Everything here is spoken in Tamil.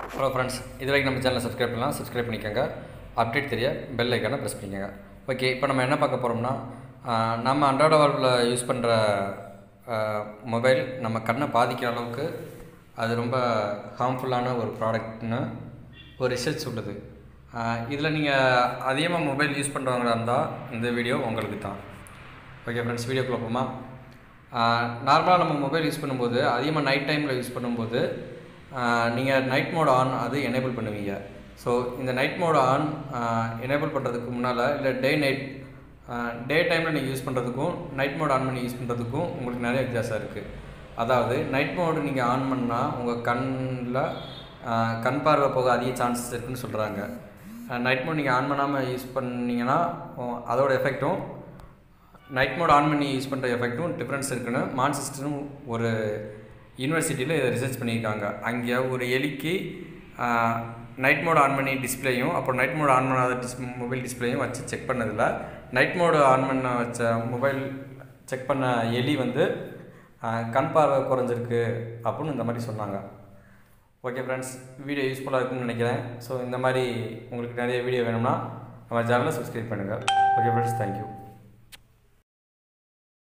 ஹலோ ஃப்ரெண்ட்ஸ் இது வரைக்கும் நம்ம சேனலை சப்ஸ்கிரைப் பண்ணலாம் சப்ஸ்கிரைப் பண்ணிக்கோங்க அப்டேட் தெரிய பெல் ஐக்கானை ப்ரெஸ் பண்ணிக்கோங்க ஓகே இப்போ நம்ம என்ன பார்க்க போகிறோம்னா ஆஹ், நம்ம அன்றாட வாழ்வில் யூஸ் பண்ணுற மொபைல் நம்ம கண்ணை பாதிக்கிற அளவுக்கு அது ரொம்ப ஹார்ம்ஃபுல்லான ஒரு ப்ராடக்ட்னு ஒரு ரிசர்ச் சொல்லுது இதில் நீங்கள் அதிகமாக மொபைல் யூஸ் பண்ணுறவங்களா இருந்தால் இந்த வீடியோ உங்களுக்கு தான் ஓகே ஃப்ரெண்ட்ஸ் வீடியோக்குள்ள போமா நார்மலாக நம்ம மொபைல் யூஸ் பண்ணும்போது அதிகமாக நைட் டைமில் யூஸ் பண்ணும்போது நீங்கள் நைட் மோட் ஆன் அது எனேபிள் பண்ணுவீங்க ஸோ இந்த நைட் மோட் ஆன் எனேபிள் பண்ணுறதுக்கு முன்னால் இல்லை டே நைட் டே டைமில் நீங்கள் யூஸ் பண்ணுறதுக்கும் நைட் மோட் ஆன் பண்ணி யூஸ் பண்ணுறதுக்கும் உங்களுக்கு நிறைய வித்தியாசம் இருக்குது அதாவது நைட் மோடு நீங்கள் ஆன் பண்ணால் உங்கள் கண்ணில் கண் பார்வை போக அதிக சான்சஸ் இருக்குன்னு சொல்கிறாங்க நைட் மோட் நீங்கள் ஆன் பண்ணாமல் யூஸ் பண்ணீங்கன்னா உ- அதோட எஃபெக்ட்டும் நைட் மோட் ஆன் பண்ணி யூஸ் பண்ணுற எஃபெக்ட்டும் டிஃப்ரென்ஸ் இருக்குன்னு மான்செஸ்டரும் ஒரு யூனிவர்சிட்டியில் இதை ரிசர்ச் பண்ணியிருக்காங்க அங்கே ஒரு எலிக்கு நைட் மோட் ஆன் பண்ணி டிஸ்ப்ளேயும் அப்புறம் நைட் மோட் ஆன் பண்ணாத டிஸ் மொபைல் டிஸ்ப்ளேயும் வச்சு செக் பண்ணதில் நைட் மோடு ஆன் பண்ண வச்ச மொபைல் செக் பண்ண எலி வந்து ஆஹ், கண் பார்வை குறைஞ்சிருக்கு அப்படின்னு இந்த மாதிரி சொன்னாங்க ஓகே ஃப்ரெண்ட்ஸ் வீடியோ யூஸ்ஃபுல்லாக இருக்கும்னு நினைக்கிறேன் ஸோ இந்த மாதிரி உங்களுக்கு நிறைய வீடியோ வேணும்னா நம்ம சேனலை சப்ஸ்கிரைப் பண்ணுங்கள் ஓகே ஃப்ரெண்ட்ஸ் தேங்க்யூ